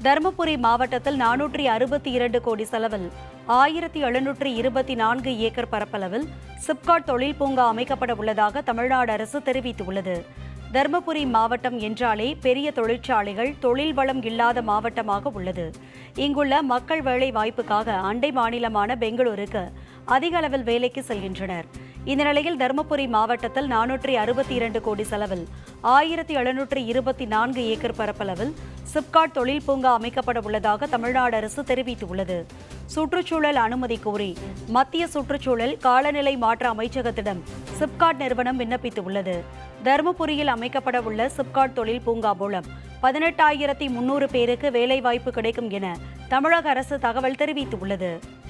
தருமபுரி மாவட்டத்தில் நானூற்றி அறுபத்தி இரண்டு கோடி செலவில் ஆயிரத்தி எழுநூற்றி இருபத்தி நான்கு ஏக்கர் பரப்பளவில் சிப்காட் தொழில் பூங்கா அமைக்கப்பட உள்ளதாக தமிழ்நாடு அரசு தெரிவித்துள்ளது தருமபுரி மாவட்டம் என்றாலே பெரிய தொழிற்சாலைகள் தொழில் வளம் இல்லாத மாவட்டமாக உள்ளது இங்குள்ள மக்கள் வேலை வாய்ப்புக்காக அண்டை மாநிலமான பெங்களூருக்கு அதிக அளவில் வேலைக்கு செல்கின்றனர் இந்த நிலையில் தருமபுரி மாவட்டத்தில் நானூற்றி அறுபத்தி இரண்டு கோடி செலவில் ஆயிரத்தி எழுநூற்றி இருபத்தி நான்கு ஏக்கர் பரப்பளவில் சிப்காட் தொழில் பூங்கா அமைக்கப்பட உள்ளதாக தமிழ்நாடு அரசு தெரிவித்துள்ளது சுற்றுச்சூழல் அனுமதி கோரி மத்திய சுற்றுச்சூழல் காலநிலை மாற்ற அமைச்சகத்திடம் சிப்காட் நிறுவனம் விண்ணப்பித்துள்ளது தருமபுரியில் அமைக்கப்பட உள்ள சிப்காட் தொழில் பூங்கா மூலம் பதினெட்டாயிரத்தி முன்னூறு பேருக்கு வேலைவாய்ப்பு கிடைக்கும் என தமிழக அரசு தகவல் தெரிவித்துள்ளது